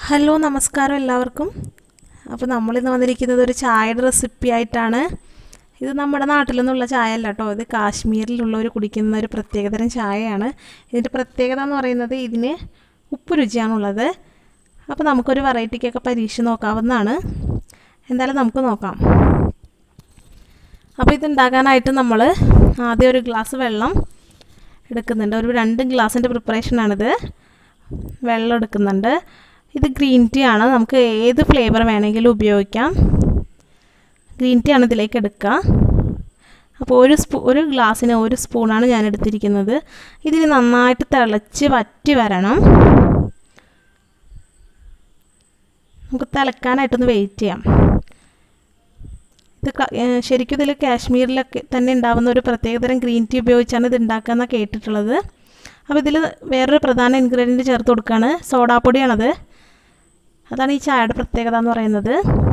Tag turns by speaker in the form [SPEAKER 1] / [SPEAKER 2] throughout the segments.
[SPEAKER 1] hello നമസ്കാരം എല്ലാവർക്കും അപ്പോൾ നമ്മളിന്ന് വന്നിരിക്കുന്നത് ഒരു ചായയുടെ റെസിപ്പി ആയിട്ടാണ് ഇത് നമ്മുടെ നാട്ടിൽ നിന്നുള്ള ചായ അല്ല കേട്ടോ ഇത് കാശ്മീരിലുള്ളവർ കുടിക്കുന്ന ഒരു പ്രത്യേകതരം ചായയാണ് ഇതിൻ്റെ പ്രത്യേകത എന്ന് പറയുന്നത് ഇതിന് ഉപ്പ് രുചിയാണുള്ളത് അപ്പോൾ നമുക്കൊരു വെറൈറ്റിക്കൊക്കെ പരീക്ഷ നോക്കാവുന്നതാണ് എന്തായാലും നമുക്ക് നോക്കാം അപ്പോൾ ഇതുണ്ടാക്കാനായിട്ട് നമ്മൾ ആദ്യം ഒരു ഗ്ലാസ് വെള്ളം എടുക്കുന്നുണ്ട് ഒരു രണ്ട് ഗ്ലാസിൻ്റെ പ്രിപ്പറേഷനാണിത് വെള്ളം എടുക്കുന്നുണ്ട് ഇത് ഗ്രീൻ ടീ ആണ് നമുക്ക് ഏത് ഫ്ലേവർ വേണമെങ്കിലും ഉപയോഗിക്കാം ഗ്രീൻ ടീ ആണ് ഇതിലേക്ക് എടുക്കുക അപ്പോൾ ഒരു സ്പൂ ഒരു ഗ്ലാസ്സിന് ഒരു സ്പൂണാണ് ഞാൻ എടുത്തിരിക്കുന്നത് ഇതിന് നന്നായിട്ട് തിളച്ച് വറ്റി വരണം നമുക്ക് തിളക്കാനായിട്ടൊന്ന് വെയിറ്റ് ചെയ്യാം ഇത് ശരിക്കും ഇതിൽ കാശ്മീരിലൊക്കെ തന്നെ ഉണ്ടാകുന്ന ഒരു പ്രത്യേകതരം ഗ്രീൻ ടീ ഉപയോഗിച്ചാണ് ഇത് ഉണ്ടാക്കുകയെന്നാണ് കേട്ടിട്ടുള്ളത് അപ്പോൾ ഇതിൽ വേറൊരു പ്രധാന ഇൻഗ്രീഡിയൻറ്റ് ചേർത്ത് കൊടുക്കുകയാണ് സോഡാപ്പൊടിയാണത് അതാണ് ഈ ചായയുടെ പ്രത്യേകത എന്ന് പറയുന്നത്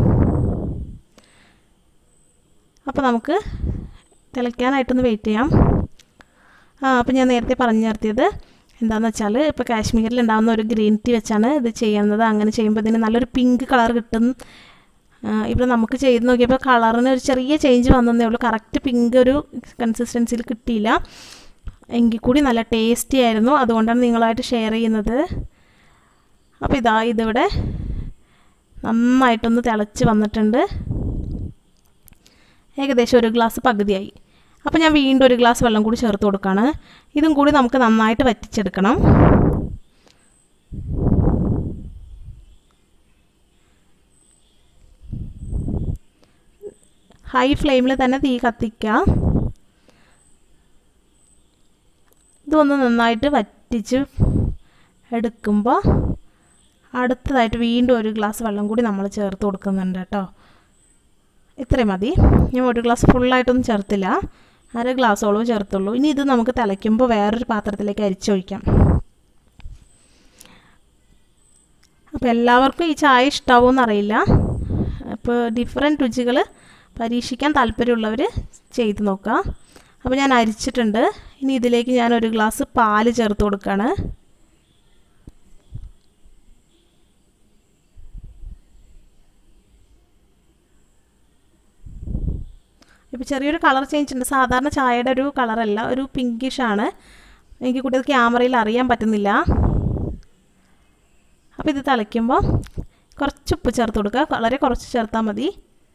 [SPEAKER 1] അപ്പോൾ നമുക്ക് തിളയ്ക്കാനായിട്ടൊന്ന് വെയിറ്റ് ചെയ്യാം ആ അപ്പോൾ ഞാൻ നേരത്തെ പറഞ്ഞു നിർത്തിയത് എന്താണെന്ന് വെച്ചാൽ ഇപ്പോൾ കാശ്മീരിൽ ഉണ്ടാകുന്ന ഒരു ഗ്രീൻ ടീ വെച്ചാണ് ഇത് ചെയ്യുന്നത് അങ്ങനെ ചെയ്യുമ്പോൾ ഇതിന് നല്ലൊരു പിങ്ക് കളർ കിട്ടും ഇവിടെ നമുക്ക് ചെയ്ത് നോക്കിയപ്പോൾ കളറിന് ഒരു ചെറിയ ചേഞ്ച് വന്നതേ ഉള്ളൂ കറക്റ്റ് പിങ്ക് ഒരു കൺസിസ്റ്റൻസിയിൽ കിട്ടിയില്ല എങ്കിൽ കൂടി നല്ല ടേസ്റ്റി ആയിരുന്നു അതുകൊണ്ടാണ് നിങ്ങളായിട്ട് ഷെയർ ചെയ്യുന്നത് അപ്പോൾ ഇതാ ഇതിവിടെ നന്നായിട്ടൊന്ന് തിളച്ച് വന്നിട്ടുണ്ട് ഏകദേശം ഒരു ഗ്ലാസ് പകുതിയായി അപ്പോൾ ഞാൻ വീണ്ടും ഒരു ഗ്ലാസ് വെള്ളം കൂടി ചേർത്ത് കൊടുക്കുകയാണ് ഇതും കൂടി നമുക്ക് നന്നായിട്ട് വറ്റിച്ചെടുക്കണം ഹൈ ഫ്ലെയിമിൽ തന്നെ തീ കത്തിക്കുക ഇതൊന്ന് നന്നായിട്ട് വറ്റിച്ച് എടുക്കുമ്പോൾ അടുത്തതായിട്ട് വീണ്ടും ഒരു ഗ്ലാസ് വെള്ളം കൂടി നമ്മൾ ചേർത്ത് കൊടുക്കുന്നുണ്ട് കേട്ടോ ഇത്രയും മതി ഞാൻ ഒരു ഗ്ലാസ് ഫുള്ളായിട്ടൊന്നും ചേർത്തില്ല അര ഗ്ലാസ്സോളം ചേർത്തുള്ളൂ ഇനി ഇത് നമുക്ക് തിളയ്ക്കുമ്പോൾ വേറൊരു പാത്രത്തിലേക്ക് അരിച്ചൊഴിക്കാം അപ്പോൾ എല്ലാവർക്കും ഈ ചായ ഇഷ്ടാവുമെന്ന് അറിയില്ല അപ്പോൾ ഡിഫറെൻറ്റ് രുചികൾ പരീക്ഷിക്കാൻ താല്പര്യമുള്ളവർ ചെയ്ത് നോക്കുക അപ്പോൾ ഞാൻ അരിച്ചിട്ടുണ്ട് ഇനി ഇതിലേക്ക് ഞാൻ ഒരു ഗ്ലാസ് പാല് ചേർത്ത് കൊടുക്കുകയാണ് ഇപ്പോൾ ചെറിയൊരു കളർ ചേഞ്ച് ഉണ്ട് സാധാരണ ചായയുടെ ഒരു കളറല്ല ഒരു പിങ്കിഷ് ആണ് എനിക്ക് കൂടി അത് ക്യാമറയിൽ അറിയാൻ പറ്റുന്നില്ല അപ്പോൾ ഇത് തിളയ്ക്കുമ്പോൾ കുറച്ച് ഉപ്പ് ചേർത്ത് കൊടുക്കുക വളരെ കുറച്ച് ചേർത്താൽ മതി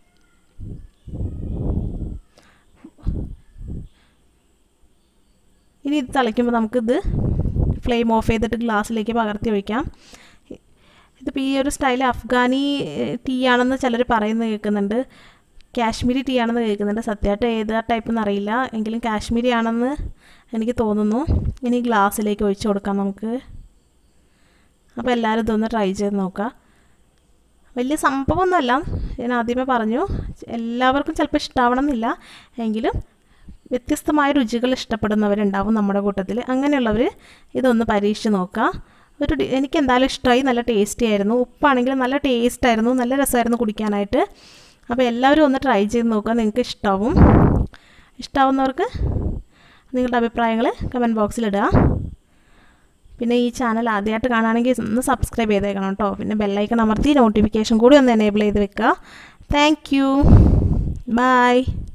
[SPEAKER 1] ഇനി ഇത് തിളയ്ക്കുമ്പോൾ നമുക്കിത് ഫ്ലെയിം ഓഫ് ചെയ്തിട്ട് ഗ്ലാസ്സിലേക്ക് പകർത്തി ഒഴിക്കാം ഇതിപ്പോൾ ഈ ഒരു സ്റ്റൈൽ അഫ്ഗാനി ടീ ആണെന്ന് ചിലർ പറയുന്നത് കേൾക്കുന്നുണ്ട് കാശ്മീരി ടീ ആണെന്ന് കേൾക്കുന്നുണ്ട് സത്യമായിട്ട് ഏത് ടൈപ്പ് എന്നറിയില്ല എങ്കിലും കാശ്മീരി ആണെന്ന് എനിക്ക് തോന്നുന്നു ഇനി ഗ്ലാസ്സിലേക്ക് ഒഴിച്ചു കൊടുക്കാം നമുക്ക് അപ്പോൾ എല്ലാവരും ഇതൊന്ന് ട്രൈ ചെയ്ത് നോക്കുക വലിയ സംഭവമൊന്നുമല്ല ഞാൻ ആദ്യമേ പറഞ്ഞു എല്ലാവർക്കും ചിലപ്പോൾ ഇഷ്ടാവണം എന്നില്ല എങ്കിലും വ്യത്യസ്തമായ രുചികൾ ഇഷ്ടപ്പെടുന്നവരുണ്ടാവും നമ്മുടെ കൂട്ടത്തിൽ അങ്ങനെയുള്ളവർ ഇതൊന്ന് പരീക്ഷിച്ച് നോക്കുക ഒരു എനിക്ക് എന്തായാലും ഇഷ്ടമായി നല്ല ടേസ്റ്റി ആയിരുന്നു ഉപ്പാണെങ്കിലും നല്ല ടേസ്റ്റ് ആയിരുന്നു നല്ല രസമായിരുന്നു കുടിക്കാനായിട്ട് അപ്പോൾ എല്ലാവരും ഒന്ന് ട്രൈ ചെയ്ത് നോക്കുക നിങ്ങൾക്ക് ഇഷ്ടാവും ഇഷ്ടാവുന്നവർക്ക് നിങ്ങളുടെ അഭിപ്രായങ്ങൾ കമൻറ്റ് ബോക്സിലിടുക പിന്നെ ഈ ചാനൽ ആദ്യമായിട്ട് കാണുകയാണെങ്കിൽ ഒന്ന് സബ്സ്ക്രൈബ് ചെയ്തേക്കണം കേട്ടോ പിന്നെ ബെല്ലൈക്കൺ അമർത്തി നോട്ടിഫിക്കേഷൻ കൂടി ഒന്ന് എനേബിൾ ചെയ്ത് വെക്കുക താങ്ക് യു ബൈ